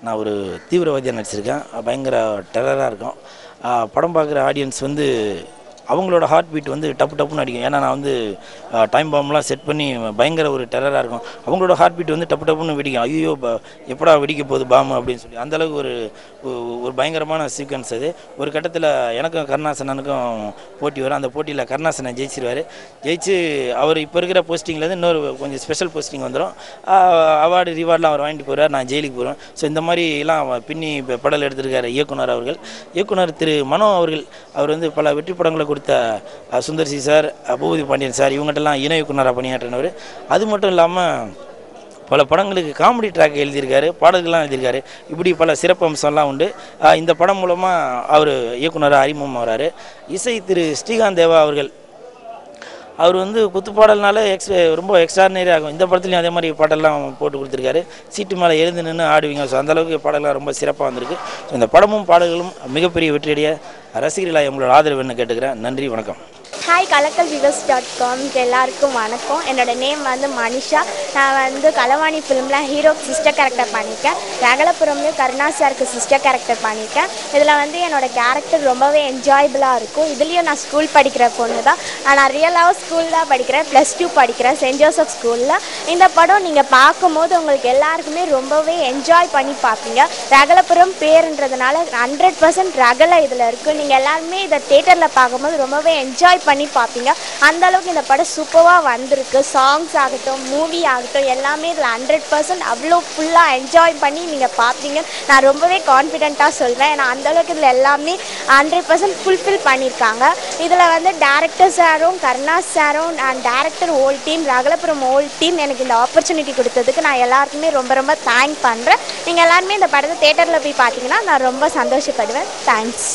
நான் ஒரு தீவிரவாதியாக நடிச்சிருக்கேன் பயங்கர டெரராக இருக்கும் ஆஹ் படம் பார்க்குற ஆடியன்ஸ் வந்து அவங்களோட ஹார்ட் பீட் வந்து டப்பு டப்புன்னு அடிக்கும் ஏன்னா நான் வந்து டைம் பாம்லாம் செட் பண்ணி பயங்கர ஒரு டெரராக இருக்கும் அவங்களோட ஹார்ட் பீட் வந்து டப்பு டப்புன்னு வெடிக்கும் ஐயோ ப- எப்படா வெடிக்க போகுது பாம் அப்படின்னு சொல்லி அந்த அளவுக்கு ஒரு ஒ- ஒரு பயங்கரமான சீக்வன்ஸ் அது ஒரு கட்டத்தில் எனக்கும் கருணாசனனுக்கும் போட்டி வரும் அந்த போட்டியில் கருணாசனன் ஜெயிச்சிருவார் ஜெயிச்சு அவர் இப்போ இருக்கிற போஸ்டிங்லேருந்து இன்னொரு கொஞ்சம் ஸ்பெஷல் போஸ்டிங் வந்துடும் அவார்டு ரிவார்ட்லாம் அவர் வாங்கிட்டு போகிறார் நான் ஜெயிலுக்கு போகிறேன் ஸோ இந்த மாதிரிலாம் பின்னி இப்ப படல் எடுத்திருக்காரு இயக்குனர் அவர்கள் இயக்குனர் திரு மனோ அவர்கள் அவர் வந்து பல வெற்றி படங்களை கொடுத்த அஹ், சுந்தர் சி சார் அஹ், பூபதி பாண்டியன் சார் இவங்ககிட்டலாம் இணை இயக்குனராக பணியாற்றினவர் அது மட்டும் இல்லாமல் பல படங்களுக்கு காமெடி ட்ராக் எழுதியிருக்காரு பாடல்கள்லாம் எழுதியிருக்காரு இப்படி பல சிறப்பு அம்சம்லாம் உண்டு அஹ், இந்த படம் மூலமாக அவர் இயக்குனராக அறிமுகம் வராரு இசை திரு ஸ்ரீகாந்த் தேவா அவர்கள் அவர் வந்து குத்துப்பாடல்னால எக்ஸ் ரொம்ப எக்ஸ்ட்ராடினரி ஆகும் இந்த படத்துலையும் அதே மாதிரி பாட்டெல்லாம் போட்டு கொடுத்துருக்காரு சீட்டு மேலே எழுந்து நின்று ஆடுவீங்க ஸோ அந்தளவுக்கு பாடல்கள் ரொம்ப சிறப்பாக வந்திருக்கு ஸோ இந்த படமும் பாடல்களும் மிகப்பெரிய வெற்றியடைய ரசிகர்களாக உங்களோட ஆதரவுன்னு கேட்டுக்கிறேன் நன்றி வணக்கம் ஹாய் கலக்கல் விவஸ் டாட் காம்க்கு எல்லாருக்கும் வணக்கம் என்னோட நேம் வந்து மனிஷா நான் வந்து களவாணி ஃபிலிமில் ஹீரோ சிஸ்டர் கேரக்டர் பண்ணியிருக்கேன் ரகலபுரம்லேயும் கருணா சாருக்கு சிஸ்டர் கேரக்டர் பண்ணியிருக்கேன் இதில் வந்து என்னோட கேரக்டர் ரொம்பவே என்ஜாயபிளாக இருக்கும் இதுலேயும் நான் ஸ்கூல் படிக்கிற பொண்ணு தான் நான் ரியலாக ஸ்கூல் தான் படிக்கிறேன் ப்ளஸ் டூ படிக்கிறேன் சென்ட் ஜோசப் ஸ்கூலில் இந்த படம் நீங்கள் பார்க்கும்போது உங்களுக்கு எல்லாருக்குமே ரொம்பவே என்ஜாய் பண்ணி பார்ப்பீங்க ரகலபுரம் பேருன்றதுனால ஹண்ட்ரட் பர்சன்ட் ரகலை இதில் இருக்குது நீங்கள் எல்லாருமே இதை தேட்டரில் பார்க்கும்போது ரொம்பவே என்ஜாய் பண்ணி பார்ப்பீங்க அந்த அளவுக்கு இந்த படம் சூப்பராக வந்திருக்கு சாங்ஸ் ஆகட்டும் மூவி ஆகட்டும் எல்லாமே இதில் ஹண்ட்ரட் பர்சன்ட் அவ்வளோ ஃபுல்லாக என்ஜாய் பண்ணி நீங்கள் பார்ப்பீங்க நான் ரொம்பவே கான்ஃபிடென்ட்டாக சொல்வேன் ஏன்னா அந்த அளவுக்கு இதில் எல்லாமே ஹண்ட்ரட் பர்சன்ட் ஃபுல்ஃபில் பண்ணியிருக்காங்க இதில் வந்து டேரக்டர் சாரும் கருணா சாரும் and director all team Ragalapuram all team எனக்கு இந்த ஆப்பர்ச்சுனிட்டி கொடுத்ததுக்கு நான் எல்லாருக்குமே ரொம்ப ரொம்ப தேங்க் பண்ணுறேன் நீங்கள் எல்லாருமே இந்த படத்தை தேட்டரில் போய் பார்த்தீங்கன்னா நான் ரொம்ப சந்தோஷப்படுவேன் தேங்க்ஸ்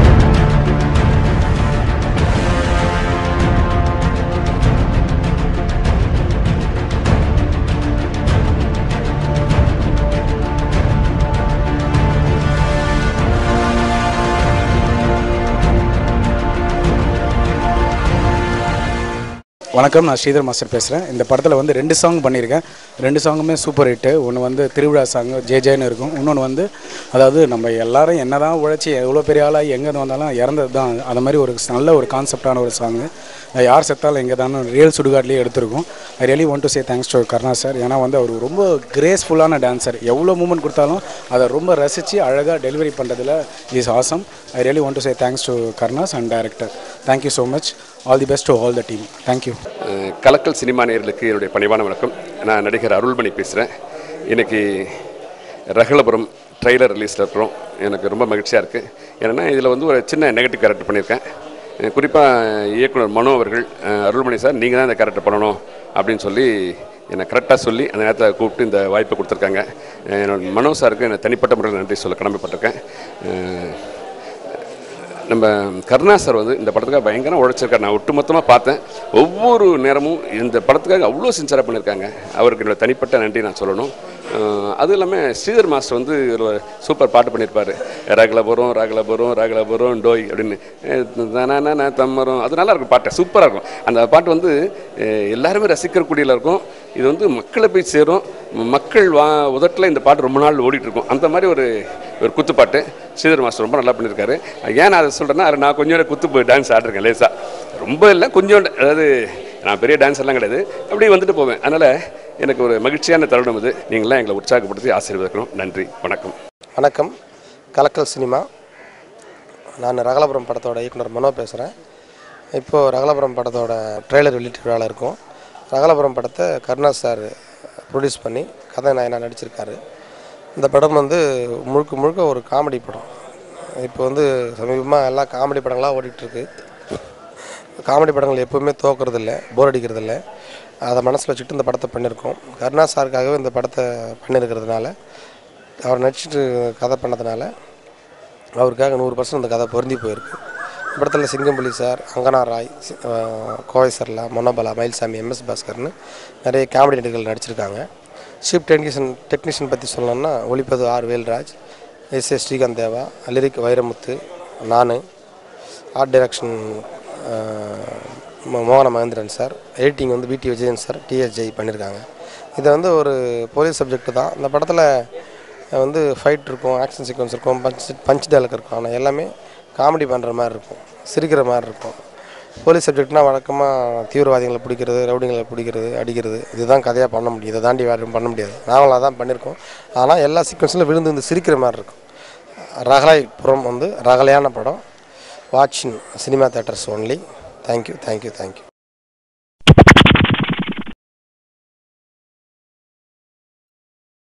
வணக்கம் நான் ஸ்ரீதர் மாஸ்டர் பேசுகிறேன் இந்த படத்தில் வந்து ரெண்டு சாங் பண்ணியிருக்கேன் ரெண்டு சாங்குமே சூப்பர் ஹிட்டு ஒன்று வந்து திருவிழா சாங் ஜே ஜேன்னு இருக்கும் இன்னொன்று வந்து அதாவது நம்ம எல்லாரும் என்ன தான் உழைச்சி எவ்வளோ பெரிய ஆளாக எங்கே வந்தாலும் இறந்தது தான் அந்த மாதிரி ஒரு நல்ல ஒரு கான்செப்டான ஒரு சாங்கு யார் செத்தாலும் எங்கே தானே ரியல் சுடுகாட்லேயே எடுத்திருக்கோம் I really want to say thanks to Karuna sir ஏன்னா வந்து அவர் ரொம்ப கிரேஸ்ஃபுல்லான டான்சர் எவ்வளோ மூமெண்ட் கொடுத்தாலும் அதை ரொம்ப ரசித்து அழகாக டெலிவரி பண்ணுறதுல is awesome I really want to say thanks to Karunas and director thank you so much all the best to all the team thank you அஹ் கலக்கல் சினிமா நேயர்களுக்கு என்னுடைய பணிவான வணக்கம் நான் நடிகர் அருள்மணி பேசுகிறேன் இன்னைக்கு ரகலபுரம் ட்ரெய்லர் ரிலீஸில் இருக்கிறோம் எனக்கு ரொம்ப மகிழ்ச்சியாக இருக்குது ஏன்னா இதில் வந்து ஒரு சின்ன நெகட்டிவ் கேரக்டர் பண்ணியிருக்கேன் குறிப்பாக இயக்குனர் மனோ அவர்கள் அஹ் அருள்மணி சார் நீங்கள் தான் இந்த கேரக்டர் பண்ணணும் அப்படின்னு சொல்லி என்னை கரெக்டாக சொல்லி அந்த நேரத்தில் கூப்பிட்டு இந்த வாய்ப்பை கொடுத்துருக்காங்க அஹ் என்னோட மனோ சாருக்கு என்னை தனிப்பட்ட முறையில் நன்றி சொல்ல கடமைப்பட்டிருக்கேன் அஹ் நம்ம கருணா சார் வந்து இந்த படத்துக்காக பயங்கரம் உழைச்சிருக்காரு நான் ஒட்டுமொத்தமாக பார்த்தேன் ஒவ்வொரு நேரமும் இந்த படத்துக்காக அவ்வளோ சின்சராக பண்ணியிருக்காங்க அவருக்கு என்னோட தனிப்பட்ட நன்றி நான் சொல்லணும் அஹ் அதுவும் இல்லாமல் ஸ்ரீதர் மாஸ்டர் வந்து ஒரு சூப்பர் பாட்டு பண்ணியிருப்பார் ரகலபுரம் ரகலபுரம் ரகலபுரம் டோய் அப்படின்னு தானே தம்மரும் அது நல்லா இருக்கும் பாட்டு சூப்பராக இருக்கும் அந்த பாட்டு வந்து அஹ் எல்லாருமே ரசிக்கக்கூடியல இருக்கும் இது வந்து மக்களை போய் சேரும் மக்கள் வா உதட்டில் இந்த பாட்டு ரொம்ப நாள் ஓடிட்டு இருக்கும் அந்த மாதிரி ஒரு ஒரு குத்துப்பாட்டு ஸ்ரீதர் மாஸ்டர் ரொம்ப நல்லா பண்ணியிருக்காரு ஏன் நான் அதை சொல்கிறேன்னா அது நான் கொஞ்சம் குத்து டான்ஸ் ஆடிருக்கேன் லேசாக ரொம்ப இல்லை கொஞ்சம் அதாவது நான் பெரிய டான்ஸ் எல்லாம் கிடையாது அப்படியே வந்துட்டு போவேன் அதனால் எனக்கு ஒரு மகிழ்ச்சியான தருணம் இது நீங்களாம் எங்களை உற்சாகப்படுத்தி ஆசீர்வதிக்கணும் நன்றி வணக்கம் வணக்கம் கலக்கல் சினிமா நான் ரகலபுரம் படத்தோட இயக்குனர் மனோ பேசுகிறேன் இப்போது ரகலபுரம் படத்தோட ட்ரெய்லர் வெளியீட்டு விழாவில் இருக்கும் ரகலபுரம் படத்தை கருணா சார் ப்ரொடியூஸ் பண்ணி கதாநாயகனாக நடிச்சிருக்காரு இந்த படம் வந்து முழுக்க முழுக்க ஒரு காமெடி படம் இப்போ வந்து சமீபமாக எல்லாம் காமெடி படங்களாக ஓடிட்டுருக்கு காமெடி படங்கள் எப்போவுமே தோக்குறதில்ல போர் அடிக்கிறதில்ல அதை மனசில் வச்சுட்டு இந்த படத்தை பண்ணியிருக்கோம் கருணா சாருக்காகவே இந்த படத்தை பண்ணியிருக்கிறதுனால அவர் நடிச்சிட்டு கதை பண்ணதுனால அவருக்காக நூறு பர்சன்ட் இந்த கதை பொருந்தி போயிருக்கு படத்தில் சிங்கம்புலி சார் அங்கனா ராய் சி- அஹ் கோவை சர்லா மொன்னபலா மயில்சாமி எம்எஸ் பாஸ்கர்னு நிறைய காமெடி நடிகர்கள் நடிச்சிருக்காங்க ஷிப் டெக்னீஷியன் டெக்னீஷியன் பற்றி சொல்லணும்னா ஒளிப்பது R Velraj S S Srikanth Deva lyric Vairamuthu நான் ஆர்ட் டைரக்ஷன் மோகன மகேந்திரன் சார் எடிட்டிங் வந்து பிடி விஜயன் சார் டிஎஸ் ஜெய் பண்ணியிருக்காங்க இது வந்து ஒரு போலீஸ் சப்ஜெக்ட் தான் இந்த படத்தில் வந்து ஃபைட் இருக்கும் ஆக்ஷன் சீக்வன்ஸ் இருக்கும் பஞ்ச் பஞ்ச் டேலக் இருக்கும் ஆனால் எல்லாமே காமெடி பண்ணுற மாதிரி இருக்கும் சிரிக்கிற மாதிரி இருக்கும் போலீஸ் சப்ஜெக்ட்னா வழக்கமாக தீவிரவாதிகளை பிடிக்கிறது ரவுடிங்களை பிடிக்கிறது அடிக்கிறது இதுதான் கதையாக பண்ண முடியும் இதை தாண்டி வேறு எதுவும் பண்ண முடியாது நாங்களாக தான் பண்ணியிருக்கோம் ஆனால் எல்லா சீக்வன்ஸிலும் விழுந்து வந்து சிரிக்கிற மாதிரி இருக்கும் ரகலாய்புரம் வந்து ரகலையான படம் watch in cinema theatres only thank you thank you thank you